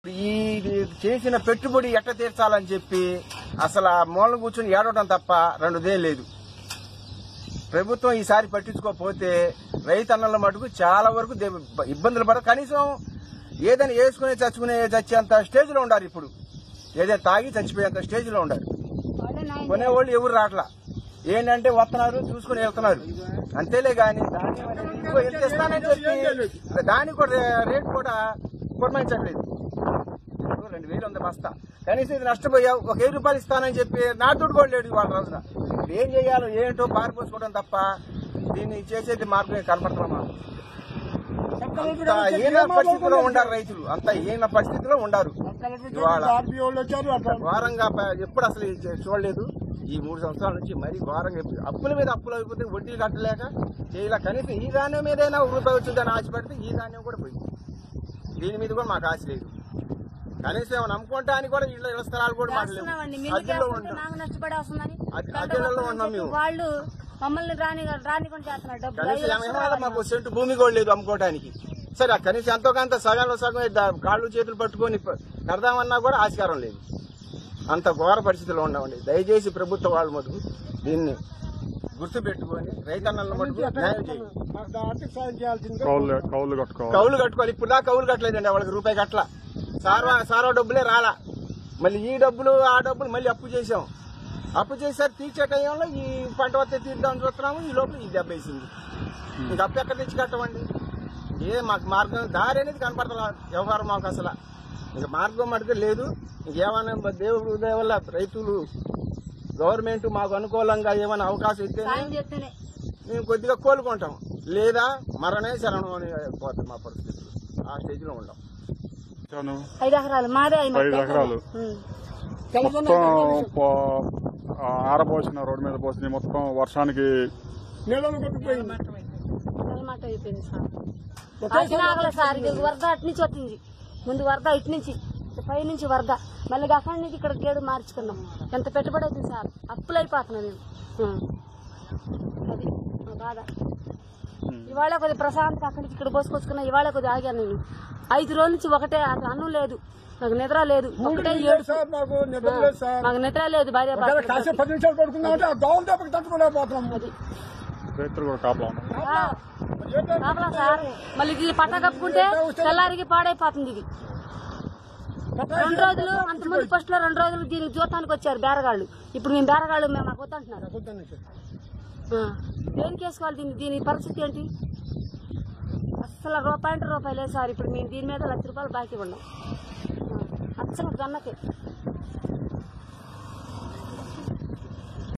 ఈ ఈ చేసిన పెట్టుబడి ఎట్ట తీర్చాలని చెప్పి అసలు ఆ మూలం కూర్చొని ఏడవడం తప్ప రెండుదే లేదు ప్రభుత్వం ఈసారి పట్టించుకోకపోతే రైతన్నల మటుకు చాలా వరకు దే- ఇబ్బందులు పడ కనీసం ఏదైనా వేసుకునే చచ్చుకునే చచ్చేంత స్టేజ్ లో ఉండారు ఇప్పుడు ఏదైనా తాగి చచ్చిపోయేంత స్టేజ్ లో ఉండారు కొనేవాళ్ళు ఎవరు రావట్లా ఏంటంటే వస్తున్నారు చూసుకుని వెళ్తున్నారు అంతేలే గాని దాన్ని మరి ఇంకో ఎంత ఇస్తానని చెప్పి దానికి కూడా రేట్ కూడా పురమాయించట్లేదు ఇప్పుడు రెండు వేలు ఉంది బస్తా కనీసం ఇది నష్టపోయావు ఒక వెయ్యి రూపాయలు ఇస్తానని చెప్పి నా దుడ్డు కూడా లేడు వాళ్ళ రోజున ఇప్పుడు ఏం చేయాలో ఏంటో పారిపోసుకోవడం తప్ప దీన్ని చేసేది మార్గం ఏం కనపడుతున్నాం మాకు. అంత హీన పరిస్థితిలో ఉండారు రైతులు అంత హీన పరిస్థితిలో ఉండారు ఇవాళ ఘోరంగా ప- ఎప్పుడు అసలు ఇది చూడలేదు ఈ మూడు సంవత్సరాల నుంచి మరీ ఘోరంగా ఎప్పుడు- అప్పుల మీద అప్పులు అయిపోతే వడ్డీ కట్టలేక చేయలే కనీసం ఈ ధాన్యం మీదైనా ఒక రూపాయి వచ్చిందని ఆశపడితే ఈ ధాన్యం కూడా పోయింది దీని మీద కూడా మాకు ఆశ లేదు కనీసం ఏమైనా నమ్ముకుంటానికి కూడా ఇళ్ళ ఇళ్ల స్థలాలు కూడా మాకు లేవు వేస్తున్నామండి అద్దెల్లో మిల్లుకి ఉంటాం మాకు నష్టపడి వస్తుందని అద్దె- అద్దెలలో ఉన్నాం మేము వాళ్ళు మమ్మల్ని రాని రానికుండా చేస్తున్నారు డబ్బులు కనీసం ఐదు ఏమైనా లక్షలు వాళ్ళ మాకు సెంటు భూమి కూడా లేదు అమ్ముకోవడానికి సరే ఆ కనీసం ఎంతో కొంత సగంలో సగం ద- కాళ్ళు చేతులు పట్టుకొని ప- కడదామన్నా కూడా ఆస్కారం లేదు అంత ఘోర పరిస్థితిలో ఉన్నామండి దయచేసి ప్రభుత్వ వాళ్ళు మటుకు దీన్ని గుర్తు పెట్టుకొని రైతన్నల మటుకు న్యాయం చేయండి ఆర్థిక సాయం చేయాల్సింది కౌలు కౌలు కట్టుకోవాలి కౌలు కట్టుకోవాలి ఇప్పుడు దాకా కౌలు కట్టలేదండి వాళ్ళకి రూపాయి కట్టల సారా సారా డబ్బులే రాలా మళ్ళీ ఈ డబ్బులు ఆ డబ్బులు మళ్ళీ అప్పు చేసాం అప్పు చేసారు తీర్చే టైంలో ఈ పంట వస్తే తీర్దామని చూస్తున్నాము ఈ లోపల ఈ దెబ్బ వేసింది ఇంకా అప్పు ఎక్కడ తెచ్చి కట్టమండి ఏ మాకు మార్గం దారి అనేది కనపడతా వ్యవహారం మాకు అసలు ఇంకా మార్గం మటుకు లేదు ఇంకేమైనా దేవుడు దయ వల్ల రైతులు గవర్నమెంట్ మాకు అనుకూలంగా ఏమైనా అవకాశం ఇస్తేనే సాయం చేస్తేనే మేము కొద్దిగా కోలుకుంటాం లేదా మరణే శరణం అని పోతుంది మా పరిస్థితులు ఆ స్టేజ్ లో ఉంటాం ఇచ్చాను. ఐదు ఎకరాలు మాదే ఐదు ఐదు ఎకరాలు ఉం. మొత్తం పో- ఆ ఆరబోసిన రోడ్డు మీద పోసిన మొత్తం వర్షానికి నీళ్ళను కొట్టుకుపోయింది మాట అయిపోయింది సార్ వచ్చిన ఆగలే సార్ ఇక వరద అటు నుంచి వచ్చింది ముందు వరద ఇటు నుంచి పై నుంచి వరద మళ్ళీ అక్కడి నుంచి ఇక్కడ గేడు మార్చుకున్నాం ఎంత పెట్టుబడి అవుతుంది సార్ అప్పులు అయిపోతున్నాం మేము ఉం. అది మా బాధ ఇవాళ కొద్ది ప్రశాంత్ అక్కడి నుంచి ఇక్కడ పోసుకొచ్చుకున్నా ఇవాళ కొద్ది ఆగాను నేను ఐదు రోజుల నుంచి ఒకటే అసలు అన్నం లేదు నాకు నిద్ర లేదు ఒకటే ఏడు సార్ మాకు నిద్ర లేదు సార్ నాకు నిద్ర లేదు భార్య ఒకవేళ భర్తలు. కాసేపు పది నిమిషాలు పడుకుందామంటే ఆ దోమ దెబ్బకి తట్టుకోలేకపోతున్నాం రైతులు కూడా కాపలా ఉన్నారు ఆ, కాపలా సార్ మళ్ళీ ఇది పట్ట కప్పుకుంటే తెల్లారికి పాడైపోతుంది ఇది రెండు రోజులు అంతకుముందు ఫస్ట్ లో రెండు రోజులు దీనికి చూడటానికి వచ్చారు బేరగాళ్ళు ఇప్పుడు మేము బేరగాళ్ళు మేము మాకు వద్దంటున్నారు ఆ, దేనికి వేసుకోవాలి దీన్ని దీని పరిస్థితి ఏంటి అసలు రూపాయి అంటే రూపాయి లేదు సార్ ఇప్పుడు మేము దీని మీద లక్ష రూపాయలు బాకీ ఉన్నాం ఆ, అచ్చలు గన్నకే